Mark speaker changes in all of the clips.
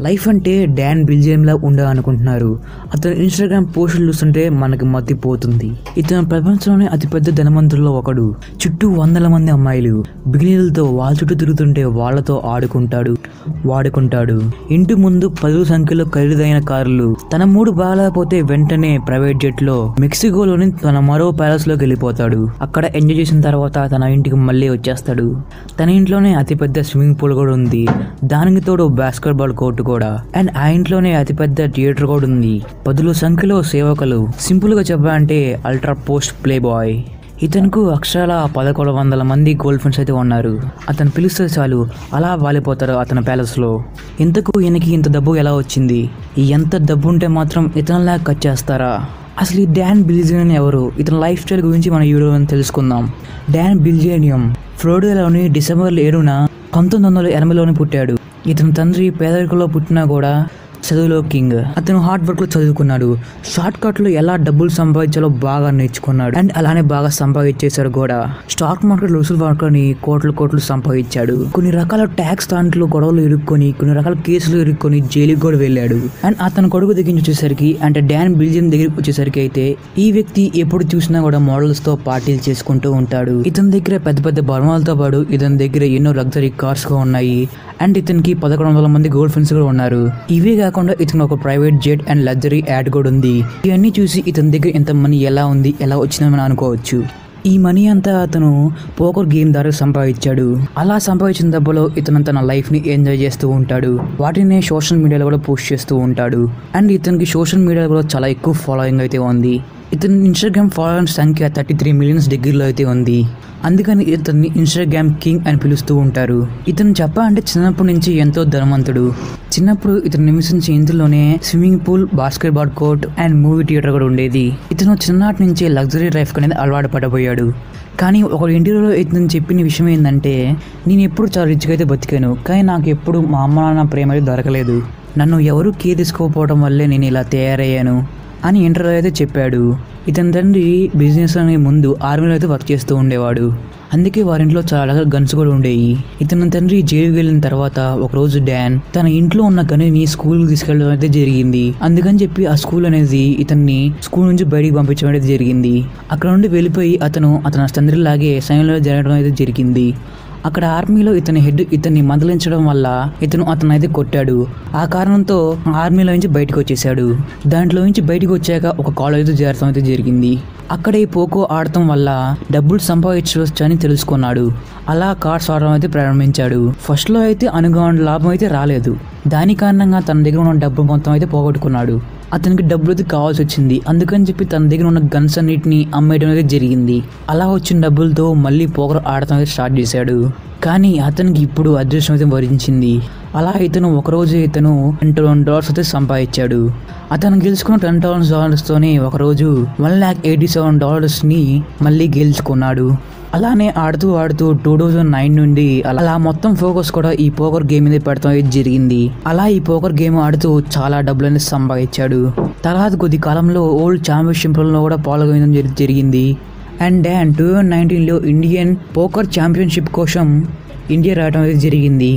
Speaker 1: life అంటే don బిల్జియం లా ఉండాలనుకుంటున్నారు అతను Instagram పోస్టులు చూస్తుంటే మనకి మతిపోతుంది ఇతను ప్రపంచంలోనే అతిపెద్ద ధనవంతుల్లో ఒకడు చుట్టూ వందల మంది అమ్మాయిలు బిగినీలతో వాళ్ళ చుట్టూ తిరుగుతుంటే వాళ్ళతో ఆడుకుంటాడు వాడుకుంటాడు ఇంటి ముందు పదుల సంఖ్యలో ఖరీదైన కార్లు తన మూడు బాగాలేకపోతే వెంటనే ప్రైవేట్ జెట్ లో మెక్సికోలోని తన మరో ప్యాలెస్ లోకి వెళ్ళిపోతాడు అక్కడ ఎంజాయ్ చేసిన తర్వాత తన ఇంటికి మళ్ళీ వచ్చేస్తాడు తన ఇంట్లోనే అతిపెద్ద స్విమ్మింగ్ పూల్ కూడా ఉంది దానికి తోడు బాస్కెట్ బాల్ కోర్టు కూడా అండ్ ఆ ఇంట్లోనే అతిపెద్ద థియేటర్ కూడా ఉంది పదుల సంఖ్యలో సేవకులు సింపుల్ గా చెప్పాలంటే అల్ట్రా పోస్ట్ ప్లే బాయ్ ఇతనుకు అక్షరాల పదకొండు వందల మంది గోల్డ్ ఫ్రెండ్స్ అయితే ఉన్నారు అతను పిలిస్తే చాలు అలా వాలిపోతారు అతని ప్యాలెస్ లో ఇంతకు ఈయనకి ఇంత డబ్బు ఎలా వచ్చింది ఈ ఎంత డబ్బు ఉంటే మాత్రం ఇతనిలా కట్ చేస్తారా అసలు ఈ డాన్ బిల్జియన్ ఎవరు ఇతని లైఫ్ స్టైల్ గురించి మన వీడియోలో తెలుసుకుందాం డాన్ బిల్జియనియం ఫ్లోరిడాలోని డిసెంబర్ ఏడున పంతొమ్మిది వందల ఎనభైలోనే పుట్టాడు ఇతని తండ్రి పేదరికంలో పుట్టినా కూడా చదువులో కింగ్ అతను హార్డ్ వర్క్ లో చదువుకున్నాడు షార్ట్ కట్ లో ఎలా డబ్బులు సంపాదించాలో బాగా నేర్చుకున్నాడు అండ్ అలానే బాగా సంపాదించేశాడు కూడా స్టాక్ మార్కెట్ రుసులు పడుకొని కోట్లు కోట్లు సంపాదించాడు కొన్ని రకాల ట్యాక్స్ దాంట్లో గొడవలు ఇరుక్కొని కొన్ని రకాల కేసులు ఇరుక్కొని జైలుకి కూడా వెళ్ళాడు అండ్ అతని కొడుకు దగ్గర నుంచి వచ్చేసరికి అంటే డాన్ బిల్జియం దగ్గరికి వచ్చేసరికి అయితే ఈ వ్యక్తి ఎప్పుడు చూసినా కూడా మోడల్స్ తో పార్టీలు చేసుకుంటూ ఉంటాడు ఇతని దగ్గర పెద్ద పెద్ద బర్మాలతో పాటు ఇతని దగ్గర ఎన్నో లగ్జరీ కార్స్ కూడా ఉన్నాయి అండ్ ఇతనికి పదకొండు వందల మంది గోల్డ్ ఫ్రెండ్స్ కూడా ఉన్నారు ఇవే కాకుండా ఇతను ఒక private jet and luxury yacht కూడా ఉంది ఇవన్నీ చూసి ఇతని దగ్గర ఎంత మనీ ఎలా ఉంది ఎలా వచ్చిందని అనుకోవచ్చు ఈ మనీ అంతా అతను పోకర్ గేమ్ ద్వారా సంపాదించాడు అలా సంపాదించిన డబ్బులో ఇతను తన లైఫ్ ని ఎంజాయ్ చేస్తూ ఉంటాడు వాటిని సోషల్ మీడియాలో కూడా పోస్ట్ చేస్తూ ఉంటాడు అండ్ ఇతనికి సోషల్ మీడియాలో కూడా చాలా ఎక్కువ ఫాలోయింగ్ అయితే ఉంది ఇతని ఇన్స్టాగ్రామ్ ఫాలోవర్స్ సంఖ్య థర్టీ త్రీ మిలియన్స్ దగ్గరలో అయితే ఉంది అందుకని ఇతన్ని ఇన్స్టాగ్రామ్ కింగ్ అని పిలుస్తూ ఉంటారు ఇతను చెప్పాలంటే చిన్నప్పటి నుంచి ఎంతో ధనవంతుడు చిన్నప్పుడు ఇతను నివసించే ఇంటిలోనే swimming pool basketball court and movie theatre కూడా ఉండేది ఇతను చిన్ననాటి నుంచి లగ్జరీ లైఫ్ అనేది అలవాటు పడబోయాడు కానీ ఒక ఇంటర్వ్యూలో ఇతను చెప్పిన విషయం ఏంటంటే నేను ఎప్పుడు చాలా రిచ్గా అయితే బతికాను కానీ నాకు ఎప్పుడు మా అమ్మ నాన్న ప్రేమ అయితే దొరకలేదు నన్ను ఎవరు కేర్ తీసుకోకపోవడం వల్లే నేను ఇలా తయారయ్యాను అని ఇంటర్వ్యూ అయితే చెప్పాడు ఇతని తండ్రి బిజినెస్ అనే ముందు ఆర్మీలో అయితే వర్క్ చేస్తూ ఉండేవాడు అందుకే వారింట్లో చాలా రకాల గన్స్ కూడా ఉండేవి ఇతని తండ్రి జైలుకి వెళ్ళిన తర్వాత ఒక రోజు డాన్ తన ఇంట్లో ఉన్న గనిని స్కూల్కి తీసుకెళ్ళడం అయితే జరిగింది అందుకని చెప్పి ఆ స్కూల్ అనేది ఇతన్ని స్కూల్ నుంచి బయటికి పంపించడం అయితే జరిగింది అక్కడ నుండి వెళ్ళిపోయి అతను అతని తండ్రిలాగే సైన్యంలో జరగడం అయితే జరిగింది అక్కడ ఆర్మీలో ఇతని హెడ్ ఇతన్ని మందలించడం వల్ల ఇతను అతను అయితే కొట్టాడు ఆ కారణంతో ఆర్మీలో నుంచి బయటకు వచ్చేసాడు దాంట్లో నుంచి బయటకు వచ్చాక ఒక కాలేజ్ చేరడం అయితే జరిగింది అక్కడే పోకో ఆడటం వల్ల డబ్బులు సంపాదించవచ్చు అని తెలుసుకున్నాడు అలా కార్డ్స్ ఆడడం అయితే ప్రారంభించాడు ఫస్ట్ లో అయితే అనుగుణ లాభం అయితే రాలేదు దాని కారణంగా తన దగ్గర ఉన్న డబ్బు మొత్తం అయితే పోగొట్టుకున్నాడు అతనికి డబ్బులు అయితే కావాల్సి వచ్చింది అందుకని చెప్పి తన దగ్గర ఉన్న గన్స్ అన్నిటిని అమ్మేయడం అయితే జరిగింది అలా వచ్చిన డబ్బులతో మళ్ళీ పోకర్ ఆడటం అయితే స్టార్ట్ చేశాడు కానీ అతనికి ఇప్పుడు అదృష్టం అయితే వరించింది అలా ఇతను ఒకరోజు ఇతను టెన్ థౌసండ్ డాలర్స్ అయితే సంపాదించాడు అతను గెలుచుకున్న టెన్ థౌసండ్ డాలర్స్తోనే ఒకరోజు వన్ ల్యాక్ ఎయిటీ సెవెన్ డాలర్స్ని మళ్ళీ గెలుచుకున్నాడు అలానే ఆడుతూ ఆడుతూ టూ థౌజండ్ నైన్ నుండి అలా మొత్తం ఫోకస్ కూడా ఈ పోకర్ గేమ్ మీద పెడతాం అయితే జరిగింది అలా ఈ పోకర్ గేమ్ ఆడుతూ చాలా డబ్బులు అనేది సంపాదించాడు తర్వాత కొద్ది కాలంలో ఓల్డ్ ఛాంపియన్షిప్ లో కూడా పాల్గొనడం జరి- జరిగింది అండ్ డాన్ టూ థౌజండ్ నైన్టీన్లో ఇండియన్ పోకర్ ఛాంపియన్షిప్ కోసం ఇండియా రావడం అయితే జరిగింది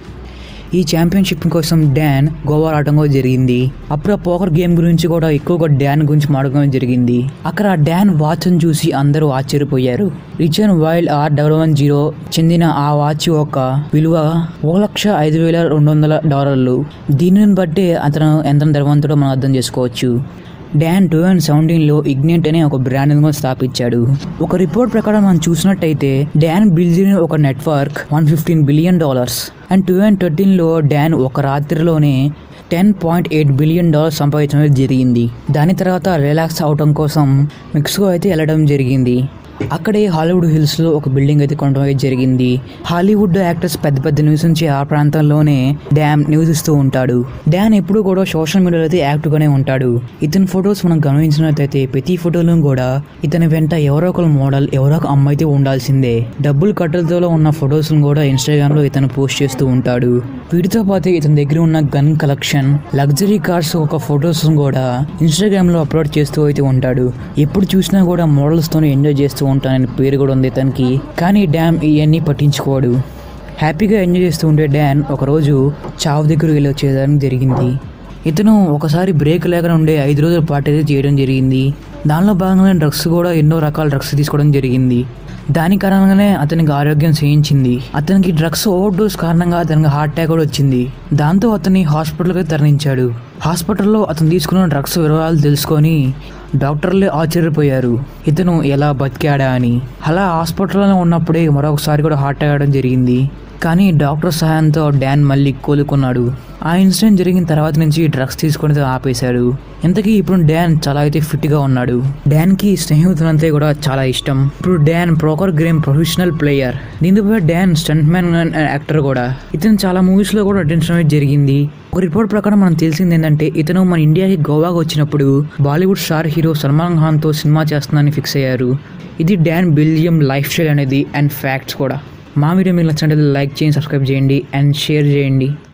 Speaker 1: ఈ ఛాంపియన్షిప్ కోసం డాన్ గోవా రావడం కూడా జరిగింది అప్పుడు ఆ పోకర్ గేమ్ గురించి కూడా ఎక్కువగా డాన్ గురించి మాట్లాడడం జరిగింది అక్కడ ఆ డాన్ వాచ్ చూసి అందరూ ఆశ్చర్యపోయారు rich and wild R double one zero చెందిన ఆ వాచ్ యొక్క విలువ ఒక లక్ష ఐదు వేల రెండు వందల డాలర్లు దీనిని బట్టి అతను ఎంత ధనవంతుడో మనం అర్థం చేసుకోవచ్చు డాన్ టూ థౌజండ్ సెవెంటీన్లో ఇగ్నెంట్ అనే ఒక బ్రాండ్ కూడా స్థాపించాడు ఒక రిపోర్ట్ ప్రకారం మనం చూసినట్టయితే డాన్ బిల్జిన్ ఒక network one fifteen billion dollars and two thousand థర్టీన్లో డాన్ ఒక రాత్రిలోనే ten point eight billion dollars సంపాదించడం జరిగింది దాని తర్వాత రిలాక్స్ అవడం కోసం మెక్సికో అయితే వెళ్ళడం జరిగింది అక్కడే హాలీవుడ్ హిల్స్ లో ఒక బిల్డింగ్ అయితే కొనడం అయితే జరిగింది హాలీవుడ్ యాక్టర్స్ పెద్ద పెద్ద నివసించే ఆ ప్రాంతంలోనే డ్యామ్ నివసిస్తూ ఉంటాడు డ్యాన్ ఎప్పుడు కూడా సోషల్ మీడియాలో అయితే యాక్టివ్ గానే ఉంటాడు ఇతని ఫొటోస్ మనం గమనించినట్లయితే ప్రతి ఫోటోలో కూడా ఇతని వెంట ఎవరో ఒక మోడల్ ఎవరో ఒక అమ్మాయి అయితే ఉండాల్సిందే డబ్బులు కట్టలతో ఉన్న ఫొటోస్ కూడా ఇన్స్టాగ్రామ్ లో ఇతను పోస్ట్ చేస్తూ ఉంటాడు వీటితో పాటు ఇతని దగ్గర ఉన్న గన్ కలెక్షన్ లగ్జరీ కార్స్ ఒక ఫొటోస్ కూడా ఇన్స్టాగ్రామ్ లో అప్లోడ్ చేస్తూ అయితే ఉంటాడు ఎప్పుడు చూసినా కూడా మోడల్స్ తోనే ఎంజాయ్ చేస్తూ ఉంటానని పేరు కూడా ఉంది ఇతనికి కానీ డ్యామ్ ఇవన్నీ పట్టించుకోడు హ్యాపీగా ఎంజాయ్ చేస్తూ ఉండే డాన్ ఒకరోజు చావు దగ్గరికి వెళ్ళి వచ్చేదానికి జరిగింది ఇతను ఒకసారి బ్రేక్ లేకుండా ఉండే ఐదు రోజుల పాటు అయితే చేయడం జరిగింది దానిలో భాగంగానే డ్రగ్స్ కూడా ఎన్నో రకాల డ్రగ్స్ తీసుకోవడం జరిగింది దాని కారణంగానే అతనికి ఆరోగ్యం క్షీణించింది అతనికి డ్రగ్స్ ఓవర్ డోస్ కారణంగా అతనికి హార్ట్ అటాక్ కూడా వచ్చింది దాంతో అతన్ని హాస్పిటల్కి తరలించాడు హాస్పిటల్లో అతను తీసుకున్న డ్రగ్స్ వివరాలు తెలుసుకొని డాక్టర్లే ఆశ్చర్యపోయారు ఇతను ఎలా బతికాడా అని అలా హాస్పిటల్లో ఉన్నప్పుడే మరొకసారి కూడా హార్ట్ అటాక్ అవడం జరిగింది కానీ డాక్టర్ సహాయంతో డాన్ మళ్ళీ కోలుకున్నాడు ఆ ఇన్సిడెంట్ జరిగిన తర్వాత నుంచి డ్రగ్స్ తీసుకుని ఆపేశాడు ఇంతకీ ఇప్పుడు డాన్ చాలా అయితే ఫిట్గా ఉన్నాడు డాన్కి స్నేహితులంతా కూడా చాలా ఇష్టం ఇప్పుడు Dan poker game professional player దీంతో పాటు Dan stuntman and actor కూడా ఇతను చాలా మూవీస్లో కూడా అటెన్షన్ అనేది జరిగింది ఒక రిపోర్ట్ ప్రకారం మనం తెలిసింది ఏంటంటే ఇతను మన ఇండియాకి గోవాకి వచ్చినప్పుడు బాలీవుడ్ స్టార్ హీరో సల్మాన్ ఖాన్తో సినిమా చేస్తుందని ఫిక్స్ అయ్యారు ఇది డాన్ బెల్జియం లైఫ్ స్టైల్ అనేది అండ్ ఫ్యాక్ట్స్ కూడా మా వీడియో మీకు నచ్చినట్లయితే లైక్ చేయండి సబ్స్క్రైబ్ చేయండి అండ్ షేర్ చేయండి